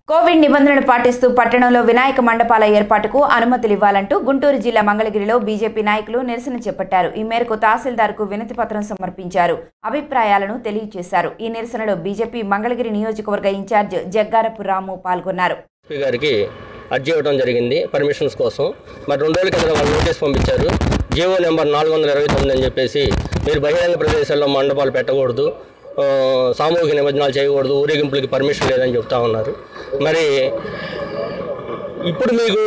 Covid నిబంధనలు పాటిస్తూ పట్టణంలో వినాయక మండపాల ఏర్పాటుకు అనుమతులు ఇవ్వాలంటూ గుంటూరు జిల్లా మంగళగిరిలో బీజేపీ నాయకులు నిరసన చేపట్టారు ఈ మేరకు తహసీల్దార్కు వినతి పత్రం సమర్పించారు అభిప్రాయాలను తెలియజేశారు ఈ నిరసనలో బీజేపీ మంగళగిరి నియోజకవర్గ ఇన్ఛార్జ్ జగ్గారపు రాము పాల్గొన్నారు ఎస్పీ గారికి అర్జీ ఇవ్వడం జరిగింది పర్మిషన్స్ కోసం మరి రెండు రోజుల కింద వాళ్ళు నోటీస్ పంపించారు జీవో నెంబర్ నాలుగు వందల ఇరవై తొమ్మిది అని చెప్పేసి మీరు బహిరంగ ప్రదేశాల్లో మండపాలు పెట్టకూడదు ఆ, సామూహిక నిమజ్జనాలు చేయకూడదు ఊరేగింపులకి పర్మిషన్ లేదని చెప్తా ఉన్నారు మరి ఇప్పుడు మీకు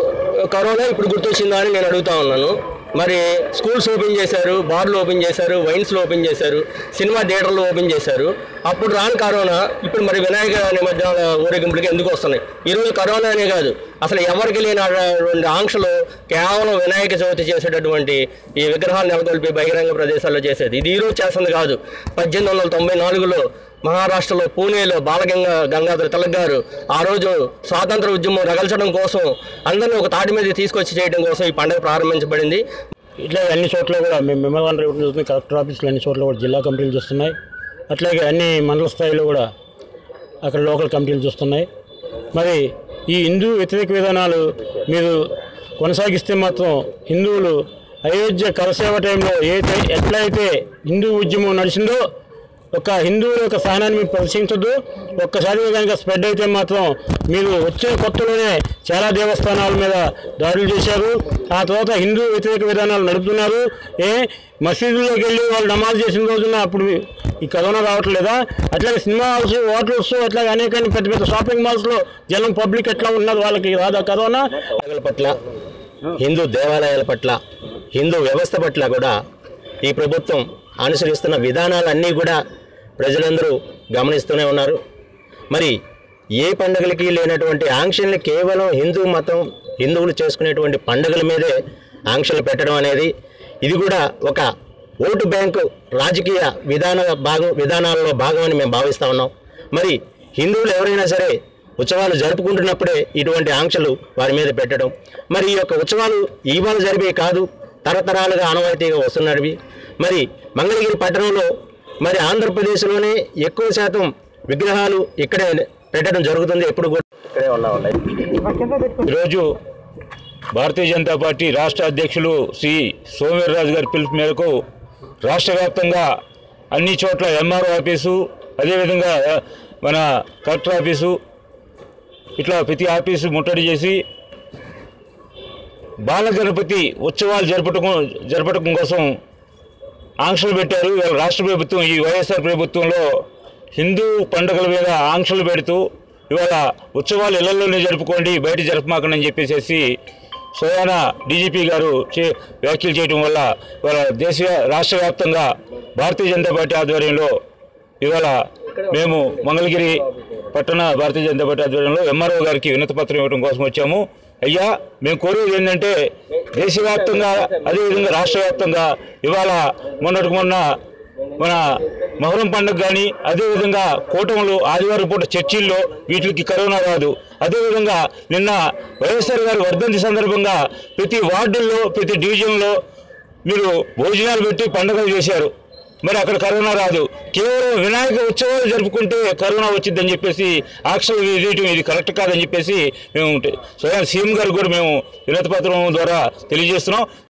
కరోనా ఇప్పుడు గుర్తొచ్చిందా అని నేను అడుగుతా ఉన్నాను మరి స్కూల్స్ ఓపెన్ చేశారు బార్లు ఓపెన్ చేశారు వైన్స్లు ఓపెన్ చేశారు సినిమా థియేటర్లు ఓపెన్ చేశారు అప్పుడు రాని కరోనా ఇప్పుడు మరి వినాయక నిమజ్జనాల ఊరేగింపులకి ఎందుకు వస్తున్నాయి ఈరోజు కరోనా అనే కాదు అసలు ఎవరికి లేనటువంటి ఆంక్షలు కేవలం వినాయక చవితి చేసేటటువంటి ఈ విగ్రహాలు నెలకొల్పి బహిరంగ ప్రదేశాల్లో చేసేది ఇది ఈరోజు చేస్తుంది కాదు పద్దెనిమిది వందల తొంభై నాలుగులో మహారాష్ట్రలో పూణేలో బాలగంగ గంగాధర తిలక్ గారు ఆ రోజు స్వాతంత్ర ఉద్యమం రగల్చడం కోసం అందరినీ ఒక తాటి మీద తీసుకొచ్చి చేయడం కోసం ఈ పండుగ ప్రారంభించబడింది ఇట్లా అన్ని చోట్ల కూడా మేము మెమోరాన్ రేపు చూస్తున్నాయి కలెక్టర్ ఆఫీసులో అన్ని చోట్ల కూడా జిల్లా కమిటీలు చూస్తున్నాయి అట్లాగే అన్ని మండల స్థాయిలో కూడా అక్కడ లోకల్ కమిటీలు చూస్తున్నాయి మరి ఈ హిందూ వ్యతిరేక విధానాలు మీరు కొనసాగిస్తే మాత్రం హిందువులు అయోధ్య కరసేవ టైంలో ఏదైతే ఎట్లయితే హిందూ ఉద్యమం నడిచిందో ఒక హిందువుల యొక్క సహనాన్ని మీరు ప్రదర్శించొద్దు ఒక్కసారి కనుక స్ప్రెడ్ అయితే మాత్రం మీరు వచ్చిన కొత్తలోనే చాలా దేవస్థానాల మీద దాడులు చేశారు ఆ తర్వాత హిందూ వ్యతిరేక విధానాలు నడుపుతున్నారు ఏ మసీదుల్లోకి వెళ్ళి వాళ్ళు నమాజ్ చేసిన రోజున అప్పుడు ఈ కరోనా రావట్లేదా అట్లాగే సినిమా హాల్స్ హోటల్స్ అట్లాగే అనేక పెద్ద పెద్ద షాపింగ్ మాల్స్లో జనం పబ్లిక్ ఎట్లా ఉన్నారు వాళ్ళకి రాదా కరోనా పండుగల పట్ల హిందూ దేవాలయాల పట్ల హిందూ వ్యవస్థ పట్ల కూడా ఈ ప్రభుత్వం అనుసరిస్తున్న విధానాలన్నీ కూడా ప్రజలందరూ గమనిస్తూనే ఉన్నారు మరి ఏ పండుగలకి లేనటువంటి ఆంక్షల్ని కేవలం హిందూ మతం హిందువులు చేసుకునేటువంటి పండుగల మీదే ఆంక్షలు పెట్టడం అనేది ఇది కూడా ఒక ఓటు బ్యాంకు రాజకీయ విధాన భాగం విధానాలలో భాగం అని మేము భావిస్తూ ఉన్నాం మరి హిందువులు ఎవరైనా సరే ఉత్సవాలు జరుపుకుంటున్నప్పుడే ఇటువంటి ఆంక్షలు వారి మీద పెట్టడం మరి ఈ యొక్క ఉత్సవాలు ఇవాళ జరిపే కాదు తరతరాలుగా ఆనవాయితీగా వస్తున్నవి మరి మంగళగిరి పట్టణంలో మరి ఆంధ్రప్రదేశ్లోనే ఎక్కువ శాతం విగ్రహాలు ఇక్కడే పెట్టడం జరుగుతుంది ఎప్పుడు కూడా ఇక్కడే ఉన్నా ఉన్నాయి ఈరోజు భారతీయ జనతా పార్టీ రాష్ట్ర అధ్యక్షులు శ్రీ సోమవీర్రాజు గారి పిలుపు మేరకు రాష్ట్ర వ్యాప్తంగా అన్ని చోట్ల ఎంఆర్ఓ ఆఫీసు అదేవిధంగా ఆ, మన కలెక్టర్ ఆఫీసు ఇట్లా ప్రతి ఆఫీసు ముట్టడి చేసి బాలగణపతి ఉత్సవాలు జరపటం జరపటం కోసం ఆంక్షలు పెట్టారు ఇవాళ రాష్ట్ర ప్రభుత్వం ఈ వైఎస్ఆర్ ప్రభుత్వంలో హిందూ పండుగల మీద ఆంక్షలు పెడుతూ ఇవాళ ఉత్సవాలు ఇళ్లలోనే జరుపుకోండి బయట జరపమాకండి అని చెప్పేసి స్వయాన డీజీపీ గారు చే వ్యాఖ్యలు చేయడం వల్ల ఇవాళ దేశ రాష్ట్ర వ్యాప్తంగా భారతీయ జనతా పార్టీ ఆధ్వర్యంలో ఇవాళ మేము మంగళగిరి పట్టణ భారతీయ జనతా పార్టీ ఆధ్వర్యంలో ఎంఆర్ఓ గారికి వినతి పత్రం ఇవ్వడం కోసం వచ్చాము అయ్యా మేము కోరేది ఏంటంటే దేశవ్యాప్తంగా అదేవిధంగా రాష్ట్ర వ్యాప్తంగా ఇవాళ మొన్నటికి మొన్న మన మొహరం పండుగ కానీ అదేవిధంగా కూటములు ఆదివారం పూట చర్చిల్లో వీటికి కరోనా రాదు అదేవిధంగా నిన్న వైఎస్ఆర్ గారి వర్ధంతి సందర్భంగా ప్రతి వార్డుల్లో ప్రతి డివిజన్లో మీరు భోజనాలు పెట్టి పండుగలు చేశారు మరి అక్కడ కరోనా రాదు కేవలం వినాయక ఉత్సవాలు జరుపుకుంటే కరోనా వచ్చిందని చెప్పేసి ఆక్షలు వేయటం ఇది కరెక్ట్ కాదని చెప్పేసి మేము స్వయం సీఎం గారికి కూడా మేము వినతి పత్రం ద్వారా తెలియజేస్తున్నాం